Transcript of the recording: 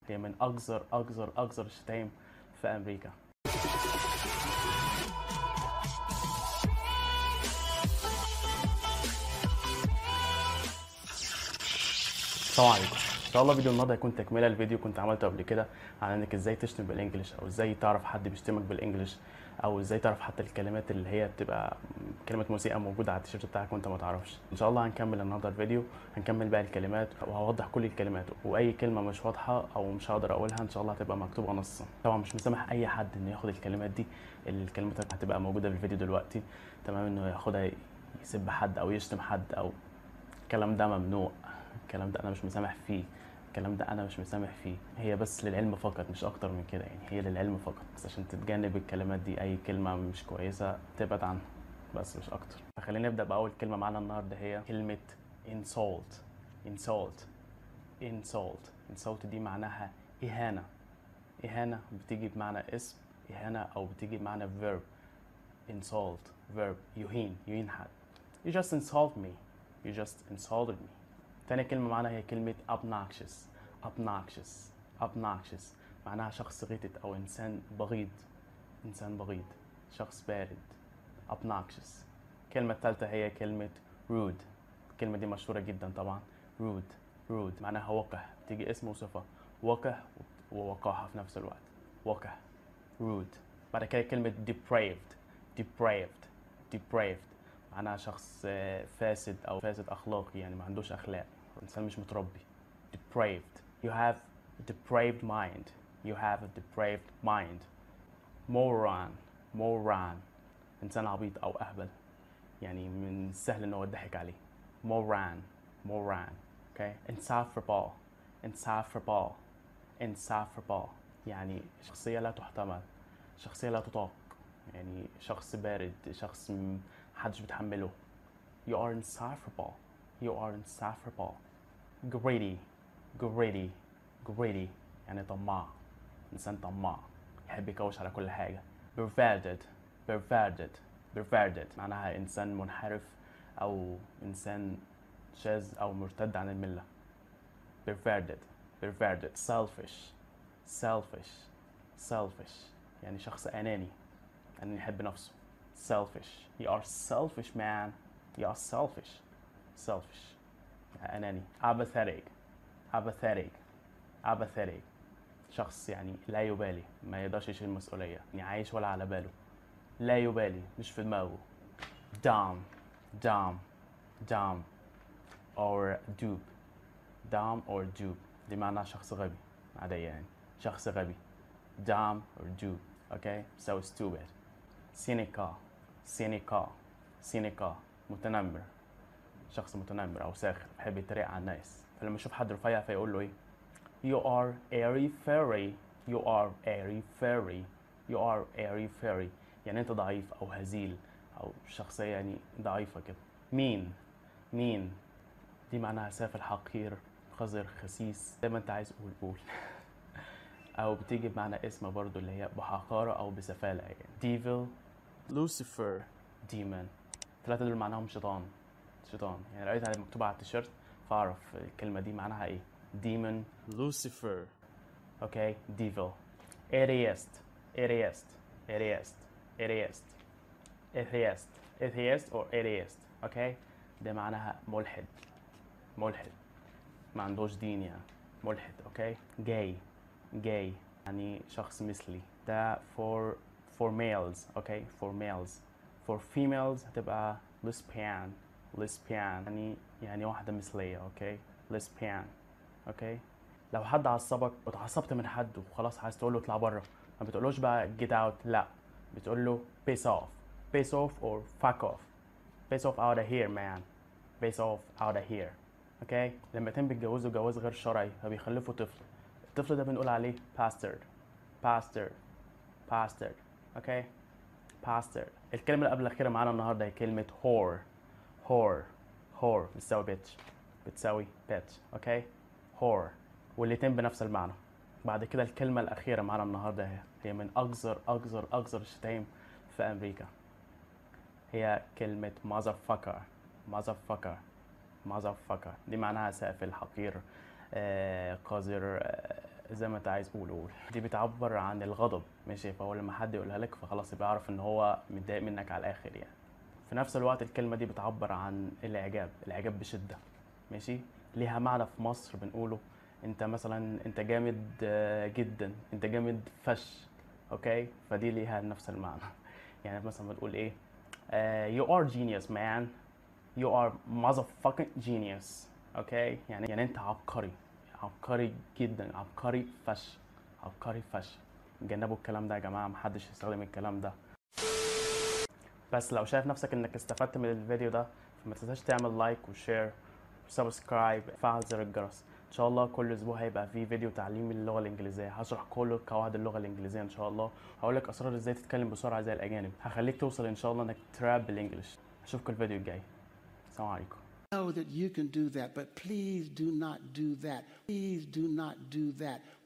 هي من اقذر اقذر اقذر الشتايم في امريكا السلام عليكم ان شاء الله فيديو النهارده هيكون تكمله الفيديو كنت عملته قبل كده عن انك ازاي تشتم بالانجلش او ازاي تعرف حد بيشتمك بالانجلش او ازاي تعرف حتى الكلمات اللي هي بتبقى كلمه موسيقى موجوده على التيشيرت بتاعك وانت ما تعرفش ان شاء الله هنكمل النهارده الفيديو هنكمل باقي الكلمات وهوضح كل الكلمات واي كلمه مش واضحه او مش هقدر اقولها ان شاء الله هتبقى مكتوبه نصا طبعا مش مسامح اي حد انه ياخد الكلمات دي الكلمات هتبقى موجوده في الفيديو دلوقتي تمام انه ياخدها يسب حد او يشتم حد او الكلام ده ممنوع الكلام ده انا مش مسامح فيه الكلام ده انا مش مسامح فيه هي بس للعلم فقط مش اكتر من كده يعني هي للعلم فقط بس عشان تتجنب الكلمات دي اي كلمه مش كويسه تبعد عنها بس مش اكتر فخلينا نبدا باول كلمه معانا النهارده هي كلمه insult insult insult insult دي معناها اهانه اهانه بتيجي بمعنى اسم اهانه او بتيجي بمعنى verb insult verb يهين يهين حد you just insult me you just insulted me تاني كلمة معانا هي كلمة obnoxious obnoxious obnoxious معناها شخص غتت أو إنسان بغيض إنسان بغيض شخص بارد obnoxious الكلمة الثالثة هي كلمة rude الكلمة دي مشهورة جدا طبعا rude rude معناها وقح تيجي اسم وصفة وقح ووقاحة في نفس الوقت وقح rude بعد كده كلمة depraved depraved depraved معناها شخص فاسد أو فاسد أخلاقي يعني ما عندوش أخلاق إنسان مش متربي depraved you have a depraved mind you have a depraved mind moron moron إنسان عبيط أو أهبل يعني من السهل إن هو يضحك عليه moron moron okay insufferable insufferable insufferable يعني شخصية لا تحتمل شخصية لا تطاق يعني شخص بارد شخص محدش بيتحمله you are insufferable you are insufferable greedy greedy greedy يعني طماع إنسان طماع يحب يكوش على كل حاجة perverted perverted perverted معناها إنسان منحرف أو إنسان شاذ أو مرتد عن الملة perverted perverted selfish selfish selfish يعني شخص أناني أناني يحب نفسه selfish you are selfish man you are selfish selfish أناني apathetic apathetic apathetic شخص يعني لا يبالي ما يقدرش يشيل مسؤولية يعني عايش ولا على باله لا يبالي مش في دماغه dumb dumb dumb or dupe dumb or dupe دي معناها شخص غبي عادية يعني شخص غبي dumb or dupe okay so stupid cynical cynical cynical متنمر شخص متنمر او ساخر بيحب يتريق على الناس فلما يشوف حد رفيع فيقول له ايه you are airy fairy you are airy fairy you are airy fairy يعني انت ضعيف او هزيل او شخصيه يعني ضعيفه كده مين مين دي معناها سافل حقير قذر خسيس زي ما انت عايز قول قول او بتيجي بمعنى اسم برضو اللي هي بحقاره او بسفاله يعني devil lucifer demon الثلاثه دول معناهم شيطان شيطان يعني لقيت على مكتوبة على التيشيرت فاعرف الكلمة دي معناها ايه demon lucifer اوكي devil atheist atheist atheist atheist atheist atheist or atheist اوكي ده معناها ملحد ملحد ما عندوش دين يعني ملحد اوكي gay gay يعني شخص مثلي ده for for males اوكي for males for females هتبقى lesbian lesbian يعني يعني واحدة مثلية اوكي lesbian اوكي لو حد عصبك واتعصبت من حد وخلاص عايز تقول له اطلع بره ما بتقولوش بقى get out لا بتقول له piss off piss off or fuck off piss off out of here man piss off out of here اوكي لما اتنين بيتجوزوا جواز غير شرعي فبيخلفوا طفل الطفل ده بنقول عليه bastard bastard bastard اوكي bastard الكلمة اللي قبل الأخيرة معانا النهاردة هي كلمة whore whore whore بتساوي بيتش بتساوي بيتش اوكي whore والاتنين بنفس المعنى بعد كده الكلمة الأخيرة معانا النهاردة هي, هي من أقذر أقذر أقذر الشتايم في أمريكا هي كلمة motherfucker motherfucker motherfucker دي معناها سافل حقير آه، قذر آه، زي ما انت عايز قول قول دي بتعبر عن الغضب ماشي فهو لما حد يقولها لك فخلاص يبقى يعرف ان هو متضايق منك على الاخر يعني في نفس الوقت الكلمة دي بتعبر عن الاعجاب الاعجاب بشدة ماشي ليها معنى في مصر بنقوله انت مثلا انت جامد آه، جدا انت جامد فش اوكي فدي ليها نفس المعنى يعني مثلا بنقول ايه آه، you are genius man you are motherfucking genius اوكي يعني يعني انت عبقري عبقري جدا عبقري فش عبقري فش جنبوا الكلام ده يا جماعه محدش يستخدم الكلام ده بس لو شايف نفسك انك استفدت من الفيديو ده فما تنساش تعمل لايك وشير وسبسكرايب فعل زر الجرس ان شاء الله كل اسبوع هيبقى فيه فيديو تعليمي للغه الانجليزيه هشرح كل قواعد اللغه الانجليزيه ان شاء الله هقول لك اسرار ازاي تتكلم بسرعه زي الاجانب هخليك توصل ان شاء الله انك تراب بالانجلش اشوفكم الفيديو الجاي السلام عليكم know that you can do that, but please do not do that. Please do not do that.